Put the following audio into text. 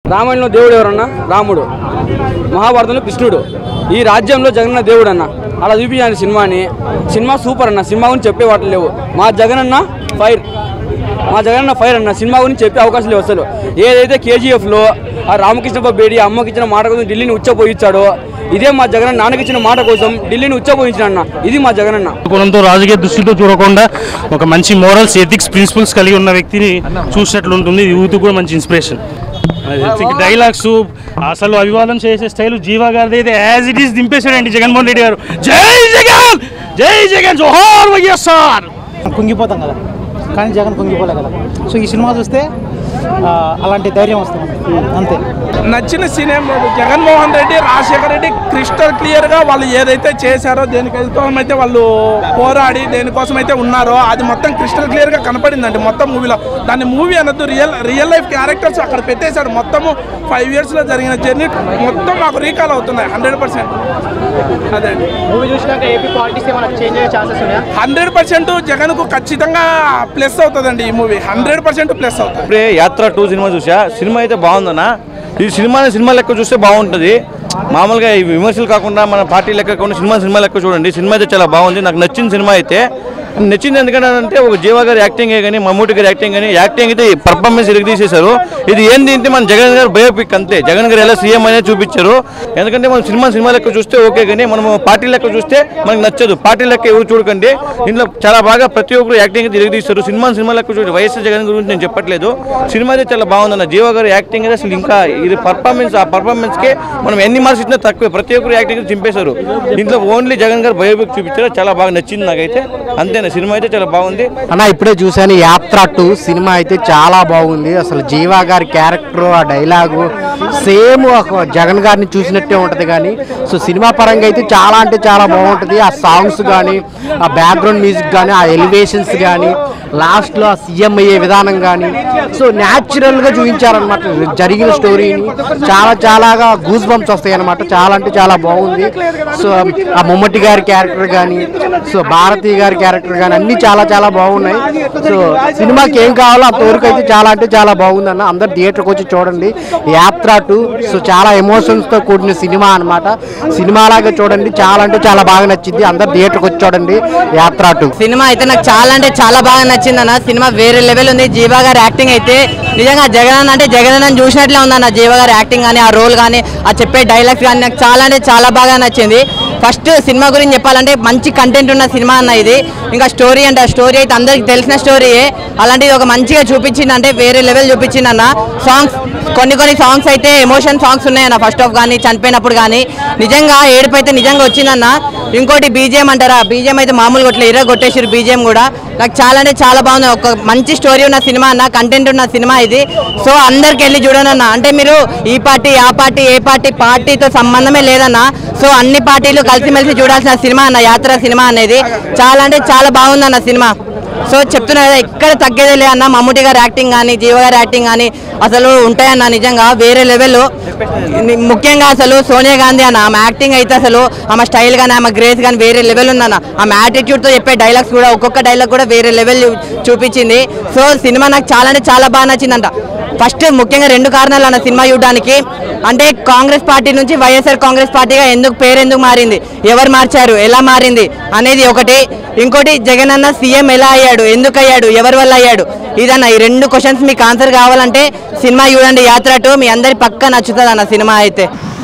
రామాయణంలో దేవుడు ఎవరన్నా రాముడు మహాభారతంలో కృష్ణుడు ఈ రాజ్యంలో జగనన్న దేవుడు అన్న అలా చూపించాను సినిమాని సినిమా సూపర్ అన్న సినిమా గురించి చెప్పే వాటి లేవు మా జగనన్న ఫైర్ మా జగనన్న ఫైర్ అన్న సినిమా గురించి చెప్పే అవకాశం లేవు అసలు ఏదైతే కేజీఎఫ్లో ఆ రామకృష్ణ బేడి అమ్మకి ఇచ్చిన మాట కోసం ఢిల్లీని ఉచ్చపోయించాడో ఇదే మా జగనన్న నాన్నకి ఇచ్చిన మాట కోసం ఢిల్లీని ఉచ్చపోయించిన అన్న ఇది మా జగనన్న కోణంతో రాజకీయ దృష్టితో చూడకుండా ఒక మంచి మోరల్స్ ఎథిక్స్ ప్రిన్సిపల్స్ కలిగి ఉన్న వ్యక్తిని చూసినట్లు ఉంటుంది యూత్ కూడా మంచి ఇన్స్పిరేషన్ డైలాగ్స్ అసలు అభివాదం చేసే స్టైల్ జీవా గారిది అయితే యాజ్ ఇట్ ఈస్ దింపేశాడండి జగన్మోహన్ రెడ్డి గారు జై జగన్ జై జగన్ జోహార్ వైఎస్ఆర్ కుంగిపోతాం కదా కానీ జగన్ కుంగిపోలే కదా సో ఈ సినిమా చూస్తే ఆ, అలాంటి ధైర్యం వస్తుంది అంతే నచ్చిన సీన్ ఏం లేదు జగన్మోహన్ రెడ్డి రాజశేఖర రెడ్డి క్రిస్టల్ క్లియర్ గా వాళ్ళు ఏదైతే చేశారో దేనికోసం అయితే వాళ్ళు పోరాడి దేనికోసం అయితే ఉన్నారో అది మొత్తం క్రిస్టల్ క్లియర్ గా కనపడిందండి మొత్తం మూవీలో దాన్ని మూవీ అనొద్దు రియల్ రియల్ లైఫ్ క్యారెక్టర్స్ అక్కడ పెట్టేశాడు మొత్తము ఫైవ్ ఇయర్స్ లో జరిగిన జర్నీ మొత్తం మాకు రీకాల్ అవుతున్నాయి హండ్రెడ్ పర్సెంట్ అదే మూవీ చూసినాక ఏపీ పాలిటిక్స్ ఏమైనా చేంజ్ అయ్యే ఛాన్సెస్ ఉన్నాయా హండ్రెడ్ పర్సెంట్ జగన్ కు ఖచ్చితంగా ప్లస్ అవుతుందండి ఈ మూవీ హండ్రెడ్ పర్సెంట్ ప్లస్ అవుతుంది ఇప్పుడే యాత్ర టూ సినిమా చూసా సినిమా అయితే బాగుందన్న ఈ సినిమాని సినిమా లెక్క చూస్తే బాగుంటుంది మామూలుగా ఈ విమర్శలు కాకుండా మన పార్టీ లెక్క కాకుండా సినిమా సినిమా లెక్క చూడండి సినిమా అయితే చాలా బాగుంది నాకు నచ్చిన సినిమా అయితే నచ్చింది ఎందుకంటే అంటే ఒక జీవా గారి యాక్టింగ్ కానీ మమ్మూటి గారి యాక్టింగ్ కానీ యాక్టింగ్ అయితే పర్ఫార్మెన్స్ ఇరగ తీసేశారు ఇది ఏంది అంటే మన జగన్ గారు బయోపిక్ అంతే జగన్ గారు ఎలా సీఎం అనేది చూపించారు ఎందుకంటే మనం సినిమా సినిమా లెక్క చూస్తే ఓకే కానీ మనం పార్టీ లెక్క చూస్తే మనకు నచ్చదు పార్టీ లెక్క ఎవరు చూడకండి దీంట్లో చాలా బాగా ప్రతి ఒక్కరు యాక్టింగ్ అయితే ఇరగదీస్తారు సినిమా సినిమా లెక్క చూడండి వైఎస్ జగన్ గురించి నేను చెప్పట్లేదు సినిమా అయితే చాలా బాగుందన్న జీవ గారు యాక్టింగ్ అయితే అసలు ఇంకా ఇది పర్ఫార్మెన్స్ ఆ పర్ఫార్మెన్స్కి మనం ఎన్ని మార్క్స్ ఇచ్చినా తక్కువే ప్రతి ఒక్కరు యాక్టింగ్ చింపేశారు దీంట్లో ఓన్లీ జగన్ గారు బయోపిక్ చూపించారు చాలా బాగా నచ్చింది నాకైతే అంతేనా సినిమా అయితే చాలా బాగుంది అన్న ఇప్పుడే చూశాను యాత్ర టూ సినిమా అయితే చాలా బాగుంది అసలు జీవా గారి క్యారెక్టర్ ఆ డైలాగు సేమ్ ఒక జగన్ గారిని చూసినట్టే ఉంటుంది కానీ సో సినిమా పరంగా అయితే చాలా అంటే చాలా బాగుంటుంది ఆ సాంగ్స్ కానీ ఆ బ్యాక్గ్రౌండ్ మ్యూజిక్ కానీ ఆ ఎలివేషన్స్ కానీ లాస్ట్లో ఆ సీఎం అయ్యే విధానం కానీ సో న్యాచురల్గా చూపించారనమాట జరిగిన స్టోరీని చాలా చాలాగా గూస్ బంప్స్ వస్తాయి అనమాట చాలా అంటే చాలా బాగుంది సో ఆ మమ్మటి గారి క్యారెక్టర్ కానీ సో భారతి గారి క్యారెక్టర్ కానీ అన్ని చాలా చాలా బాగున్నాయి సో సినిమాకి ఏం కావాలో అంతవరకు అయితే చాలా అంటే చాలా బాగుంది అన్న అందరు థియేటర్కి వచ్చి చూడండి యాత్ర టూ సో చాలా ఎమోషన్స్తో కూడిన సినిమా అన్నమాట సినిమా లాగా చూడండి చాలా అంటే చాలా బాగా నచ్చింది అందరు థియేటర్కి వచ్చి చూడండి యాత్ర టూ సినిమా అయితే నాకు చాలా అంటే చాలా బాగా నచ్చింది అన్న సినిమా వేరే లెవెల్ ఉంది జీవా గారి యాక్టింగ్ అయితే నిజంగా జగన్ అన్న అంటే జగన్ అన్న చూసినట్లే ఉంది అన్న జీవా గారి యాక్టింగ్ కానీ ఆ రోల్ కానీ ఆ చెప్పే డైలాగ్స్ కానీ నాకు చాలా అంటే చాలా బాగా నచ్చింది ఫస్ట్ సినిమా గురించి చెప్పాలంటే మంచి కంటెంట్ ఉన్న సినిమా అన్న ఇది ఇంకా స్టోరీ అంటే ఆ స్టోరీ అయితే అందరికి తెలిసిన స్టోరీయే అలాంటిది ఒక మంచిగా చూపించింది అంటే వేరే లెవెల్ చూపించింది అన్న సాంగ్స్ కొన్ని కొన్ని సాంగ్స్ అయితే ఎమోషన్ సాంగ్స్ ఉన్నాయన్న ఫస్ట్ ఆఫ్ కానీ చనిపోయినప్పుడు కానీ నిజంగా ఏడుపు అయితే నిజంగా వచ్చిందన్న ఇంకోటి బీజిఎం అంటారా బీజిఎం అయితే మామూలుగా కొట్టలే ఇరగ కొట్టేసారు బీజిఎం కూడా నాకు చాలా అంటే చాలా బాగుంది ఒక మంచి స్టోరీ ఉన్న సినిమా అన్న కంటెంట్ ఉన్న సినిమా ఇది సో అందరికి వెళ్ళి చూడండి అన్న అంటే మీరు ఈ పార్టీ ఆ పార్టీ ఏ పార్టీ పార్టీతో సంబంధమే లేదన్న సో అన్ని పార్టీలు కలిసిమెలిసి చూడాల్సిన సినిమా అన్న యాత్ర సినిమా అనేది చాలా అంటే చాలా బాగుందన్న సినిమా సో చెప్తున్నా కదా ఎక్కడ తగ్గేదే లే అన్న మమ్ముటి గారి యాక్టింగ్ కానీ జీవ గారి యాక్టింగ్ కానీ అసలు ఉంటాయన్న నిజంగా వేరే లెవెల్ ముఖ్యంగా అసలు సోనియా గాంధీ అన్న ఆమె యాక్టింగ్ అయితే అసలు ఆమె స్టైల్ కానీ ఆమె గ్రేస్ కానీ వేరే లెవెల్ ఉందన్న ఆమె యాటిట్యూడ్తో చెప్పే డైలాగ్స్ కూడా ఒక్కొక్క డైలాగ్ కూడా వేరే లెవెల్ చూపించింది సో సినిమా నాకు చాలా అంటే చాలా బాగా నచ్చిందంట ఫస్ట్ ముఖ్యంగా రెండు కారణాలు అన్న సినిమా చూడడానికి అంటే కాంగ్రెస్ పార్టీ నుంచి వైఎస్ఆర్ కాంగ్రెస్ పార్టీగా ఎందుకు పేరు ఎందుకు మారింది ఎవరు మార్చారు ఎలా మారింది అనేది ఒకటి ఇంకోటి జగన్ అన్న సీఎం ఎలా అయ్యాడు ఎందుకు అయ్యాడు ఎవరి వల్ల అయ్యాడు ఇదన్న ఈ రెండు క్వశ్చన్స్ మీకు ఆన్సర్ కావాలంటే సినిమా చూడండి యాత్ర టూ మీ అందరి పక్క నచ్చుతుంది అన్న సినిమా అయితే